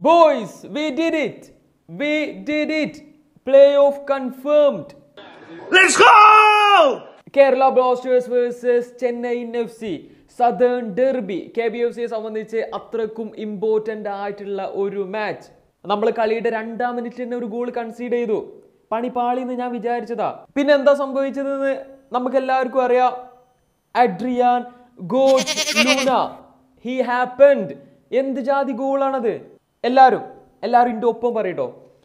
Boys, we did it! We did it! Playoff confirmed! Let's go! Kerala Blasters versus Chennaiyin F C southern derby K B F സിയെ സംബന്ധിച്ച് അത്രക്കും important ആയിട്ടുള്ള ഒരു match നമ്മൾ കളിയുടെ രണ്ടാം മിനിറ്റ് തന്നെ ഒരു ഗോൾ കൺസീഡ് ചെയ്തു പണി പാളിന്ന് ഞാൻ വിചാരിച്ചതാ പിന്നെ എന്താ സംഭവിച്ചതെന്ന് നമുക്ക് എല്ലാവർക്കും അറിയാം Adrian god Luna he happened എന്ത് ജാതി ഗോളാണത് എല്ലാവരും എല്ലാവരും ഇന്റെ ഒപ്പം പറയട്ടോ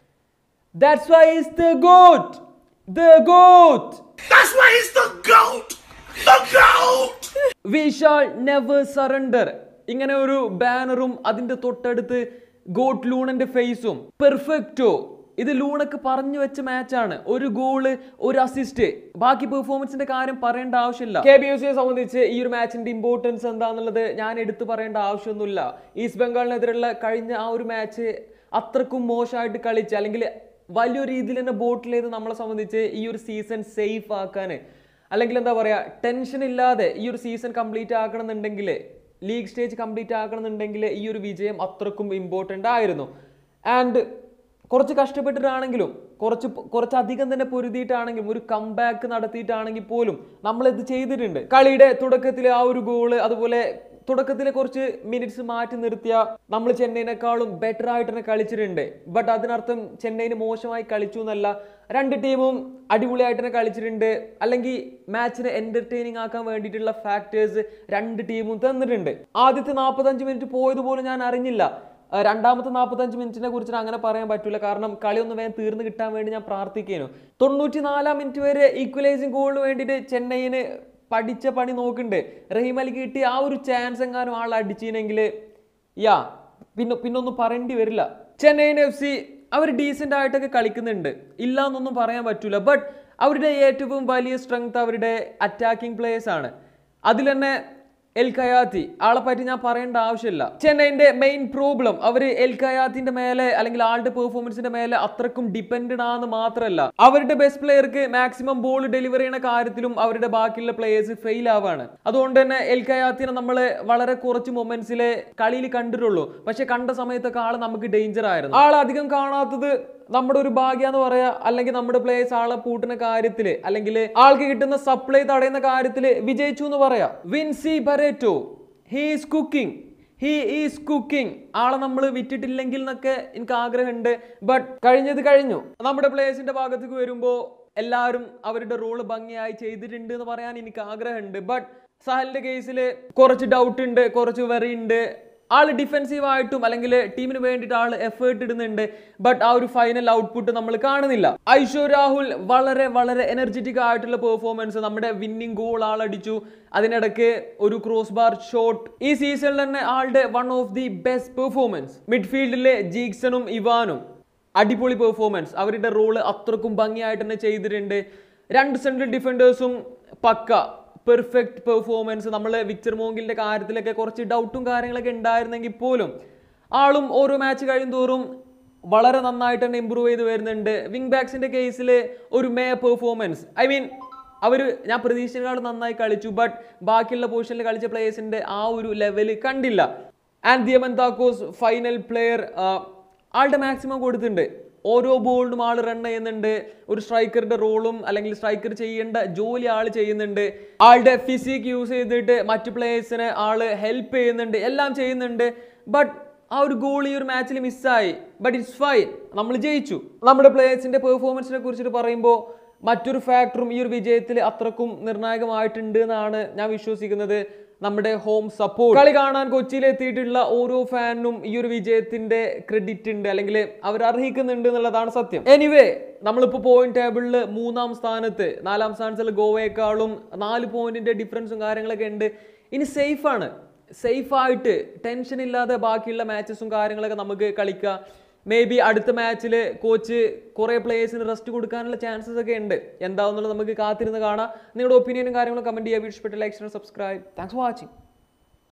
that's why is the goat the goat That's why he's the GOAT! The GOAT! We shall never surrender ഇങ്ങനെ ഒരു ബാനറും അതിന്റെ തൊട്ടടുത്ത് ഗോട്ട് ലൂണന്റെ ഫേസും പെർഫെക്റ്റോ ഇത് ലൂണക്ക് പറഞ്ഞു വെച്ച മാച്ചാണ് ഒരു ഗോള് ഒരു അസിസ്റ്റ് ബാക്കി പെർഫോമൻസിന്റെ കാര്യം പറയേണ്ട ആവശ്യമില്ല കെ ബി എഫ് സിയെ സംബന്ധിച്ച് ഈ ഒരു മാച്ചിന്റെ ഇമ്പോർട്ടൻസ് എന്താന്നുള്ളത് ഞാൻ എടുത്തു പറയേണ്ട ആവശ്യമൊന്നുമില്ല ഈസ്റ്റ് ബംഗാളിനെതിരെയുള്ള കഴിഞ്ഞ ആ ഒരു മാച്ച് അത്രക്കും മോശമായിട്ട് കളിച്ച് അല്ലെങ്കിൽ വലിയൊരു രീതിയിൽ തന്നെ ബോട്ടിൽ ചെയ്ത് നമ്മളെ സംബന്ധിച്ച് ഈ ഒരു സീസൺ സേഫ് ആക്കാൻ അല്ലെങ്കിൽ എന്താ പറയാ ടെൻഷൻ ഇല്ലാതെ ഈ ഒരു സീസൺ കംപ്ലീറ്റ് ആക്കണമെന്നുണ്ടെങ്കിൽ ലീഗ് സ്റ്റേജ് കംപ്ലീറ്റ് ആക്കണമെന്നുണ്ടെങ്കിൽ ഈ ഒരു വിജയം അത്രക്കും ഇമ്പോർട്ടൻ്റ് ആയിരുന്നു ആൻഡ് കുറച്ച് കഷ്ടപ്പെട്ടിട്ടാണെങ്കിലും കുറച്ച് പ- കുറച്ചധികം തന്നെ പൊരുതിയിട്ടാണെങ്കിലും ഒരു കംബാക്ക് നടത്തിയിട്ടാണെങ്കിൽ പോലും നമ്മൾ ഇത് ചെയ്തിട്ടുണ്ട് കളിയുടെ തുടക്കത്തിൽ ആ ഒരു ഗോള് അതുപോലെ തുടക്കത്തിലെ കുറച്ച് മിനിറ്റ്സ് മാറ്റി നിർത്തിയ നമ്മൾ ചെന്നൈനേക്കാളും ബെറ്റർ ആയിട്ട് തന്നെ കളിച്ചിട്ടുണ്ട് ബട്ട് അതിനർത്ഥം ചെന്നൈന് മോശമായി കളിച്ചു എന്നല്ല രണ്ട് ടീമും അടിപൊളിയായിട്ട് തന്നെ കളിച്ചിട്ടുണ്ട് അല്ലെങ്കിൽ മാച്ചിനെ എന്റർടൈനിങ് ആക്കാൻ വേണ്ടിയിട്ടുള്ള ഫാക്ടേഴ്സ് രണ്ട് ടീമും തന്നിട്ടുണ്ട് ആദ്യത്തെ നാൽപ്പത്തഞ്ച് മിനിറ്റ് പോയതുപോലും ഞാൻ അറിഞ്ഞില്ല ആ, രണ്ടാമത്തെ നാൽപ്പത്തഞ്ച് മിനിറ്റിനെ കുറിച്ച് അങ്ങനെ പറയാൻ പറ്റില്ല കാരണം കളി ഒന്ന് വേഗം തീർന്ന് കിട്ടാൻ വേണ്ടി ഞാൻ പ്രാർത്ഥിക്കുന്നു തൊണ്ണൂറ്റി നാലാം മിനിറ്റ് വരെ ഈക്വലൈസിങ് ഗോളിന് വേണ്ടിയിട്ട് ചെന്നൈയിന് പഠിച്ച പണി നോക്കുന്നുണ്ട് റഹീം അലിക്ക് കിട്ടിയ ആ ഒരു ചാൻസ് എങ്ങാനും ആൾ അടിച്ചിനെങ്കിൽ യാ പിന്നെ പിന്നെ ഒന്നും പറയേണ്ടി വരില്ല ചെന്നൈയിൻ എഫ് സി അവർ ഡീസെന്റ് ആയിട്ടൊക്കെ കളിക്കുന്നുണ്ട് ഇല്ല എന്നൊന്നും പറയാൻ പറ്റൂല ബട്ട് അവരുടെ ഏറ്റവും വലിയ സ്ട്രെങ്ത് അവരുടെ അറ്റാക്കിംഗ് പ്ലേയേഴ്സ് ആണ് അതിൽ തന്നെ എൽ കയാത്തി ആളെ പറ്റി ഞാൻ പറയേണ്ട ആവശ്യമില്ല ചെന്നൈന്റെ മെയിൻ പ്രോബ്ലം അവര് എൽ കയാത്തിന്റെ മേലെ അല്ലെങ്കിൽ ആളുടെ പെർഫോമൻസിന്റെ മേലെ അത്രക്കും ഡിപ്പെൻഡഡ് ആണെന്ന് മാത്രമല്ല അവരുടെ ബെസ്റ്റ് പ്ലെയർക്ക് മാക്സിമം ബോൾ ഡെലിവറി ചെയ്യുന്ന കാര്യത്തിലും അവരുടെ ബാക്കിയുള്ള പ്ലേയേഴ്സ് ഫെയിൽ ആവാണ് അതുകൊണ്ട് തന്നെ എൽ കയാത്തിനെ നമ്മൾ വളരെ കുറച്ച് മൊമെന്റ്സിലെ കളിയിൽ കണ്ടിട്ടുള്ളൂ പക്ഷെ കണ്ട സമയത്തൊക്കെ ആള് നമുക്ക് ഡേഞ്ചർ ആയിരുന്നു ആൾ അധികം കാണാത്തത് നമ്മുടെ ഒരു ഭാഗ്യാന്ന് പറയാ അല്ലെങ്കിൽ നമ്മുടെ പ്ലേയേഴ്സ് ആളെ പൂട്ടുന്ന കാര്യത്തില് അല്ലെങ്കിൽ ആൾക്ക് കിട്ടുന്ന സപ്ലൈ തടയുന്ന കാര്യത്തില് വിജയിച്ചു എന്ന് പറയാം Vincy Barretto he's cooking he is cooking ആളെ നമ്മൾ വിറ്റിട്ടില്ലെങ്കിൽ എന്നൊക്കെ എനിക്ക് ആഗ്രഹമുണ്ട് ബട്ട് കഴിഞ്ഞത് കഴിഞ്ഞു നമ്മുടെ പ്ലേയേഴ്സിന്റെ ഭാഗത്തേക്ക് വരുമ്പോൾ എല്ലാവരും അവരുടെ റോള് ഭംഗിയായി ചെയ്തിട്ടുണ്ട് എന്ന് പറയാൻ എനിക്ക് ആഗ്രഹമുണ്ട് ബട്ട് സഹലിന്റെ കേസിൽ കുറച്ച് ഡൗട്ട് ഉണ്ട് കുറച്ച് വെറി ഉണ്ട് ആള് ഡിഫെൻസീവ് ആയിട്ടും അല്ലെങ്കിൽ ടീമിന് വേണ്ടിയിട്ട് ആള് എഫേർട്ട് ഇടുന്നുണ്ട് ബട്ട് ആ ഒരു ഫൈനൽ ഔട്ട്പുട്ട് നമ്മൾ കാണുന്നില്ല ഐഷോ രാഹുൽ വളരെ വളരെ എനർജറ്റിക് ആയിട്ടുള്ള പെർഫോമൻസ് നമ്മുടെ വിന്നിംഗ് ഗോൾ ആളടിച്ചു അതിനിടയ്ക്ക് ഒരു ക്രോസ് ബാർ ഷോട്ട് ഈ സീസണിൽ തന്നെ ആളുടെ one of the best performance മിഡ്ഫീൽഡിലെ ജീക്സണും ഇവാനും അടിപൊളി പെർഫോമൻസ് അവരുടെ റോള് അത്രക്കും ഭംഗിയായിട്ട് തന്നെ ചെയ്തിട്ടുണ്ട് രണ്ട് സെൻട്രൽ ഡിഫൻഡേഴ്സും പക്ക പെർഫെക്റ്റ് പെർഫോമൻസ് നമ്മൾ വിക്ടർ മോങ്കിലിന്റെ കാര്യത്തിലൊക്കെ കുറച്ച് ഡൗട്ടും കാര്യങ്ങളൊക്കെ ഉണ്ടായിരുന്നെങ്കിൽ പോലും ആളും ഓരോ മാച്ച് കഴിയും തോറും വളരെ നന്നായിട്ട് തന്നെ ഇമ്പ്രൂവ് ചെയ്ത് വരുന്നുണ്ട് വിങ് ബാക്സിന്റെ കേസിൽ ഒരു മേ പെർഫോമൻസ് ഐ മീൻ അവർ ഞാൻ പ്രതീക്ഷിച്ചതിനേക്കാൾ നന്നായി കളിച്ചു ബട്ട് ബാക്കിയുള്ള പൊസിഷനിൽ കളിച്ച പ്ലേയേഴ്സിന്റെ ആ ഒരു ലെവൽ കണ്ടില്ല ആൻഡ് ദിയമന്താക്കോസ് ഫൈനൽ പ്ലെയർ ആളുടെ മാക്സിമം കൊടുത്തിട്ടുണ്ട് ഓരോ ബോളിനും ആൾ റൺ ചെയ്യുന്നുണ്ട് ഒരു സ്ട്രൈക്കറുടെ റോളും അല്ലെങ്കിൽ സ്ട്രൈക്കർ ചെയ്യേണ്ട ജോലി ആൾ ചെയ്യുന്നുണ്ട് ആളുടെ ഫിസിക് യൂസ് ചെയ്തിട്ട് മറ്റു പ്ലേയേഴ്സിനെ ആള് ഹെൽപ്പ് ചെയ്യുന്നുണ്ട് എല്ലാം ചെയ്യുന്നുണ്ട് ബട്ട് ആ ഒരു ഗോൾ ഈ ഒരു മാച്ചിൽ മിസ്സായി ബട്ട് ഇറ്റ്സ് ഫൈൻ നമ്മൾ ജയിച്ചു നമ്മുടെ പ്ലേയേഴ്സിന്റെ പെർഫോമൻസിനെ കുറിച്ചിട്ട് പറയുമ്പോൾ മറ്റൊരു ഫാക്ടറും ഈ ഒരു വിജയത്തിൽ അത്രക്കും നിർണായകമായിട്ടുണ്ട് എന്നാണ് ഞാൻ വിശ്വസിക്കുന്നത് നമ്മുടെ ഹോം സപ്പോർട്ട് കളി കാണാൻ കൊച്ചിയിൽ എത്തിയിട്ടുള്ള ഓരോ ഫാനിനും ഈ ഒരു വിജയത്തിന്റെ ക്രെഡിറ്റ് ഉണ്ട് അല്ലെങ്കിൽ അവർ അർഹിക്കുന്നുണ്ട് എന്നുള്ളതാണ് സത്യം എനിവേ നമ്മളിപ്പോൾ പോയിന്റ് ടേബിളിൽ മൂന്നാം സ്ഥാനത്ത് നാലാം സ്ഥാനത്തുള്ള ഗോവയെക്കാളും നാല് പോയിന്റിന്റെ ഡിഫറൻസും കാര്യങ്ങളൊക്കെ ഉണ്ട് ഇനി സേഫ് ആണ് സേഫ് ആയിട്ട് ടെൻഷൻ ഇല്ലാതെ ബാക്കിയുള്ള മാച്ചസും കാര്യങ്ങളൊക്കെ നമുക്ക് കളിക്കാം മേ ബി അടുത്ത മാച്ചിൽ കോച്ച് കുറേ പ്ലേയേഴ്സിന് റെസ്റ്റ് കൊടുക്കാനുള്ള ചാൻസസ് ഒക്കെ ഉണ്ട് എന്താവുന്നുള്ളത് നമുക്ക് കാത്തിരുന്ന് കാണാം നിങ്ങളുടെ ഒപ്പീനിയനും കാര്യങ്ങളും കമന്റ് ചെയ്യുക വീഡിയോ ഇഷ്ടപ്പെട്ട like subscribe thanks for watching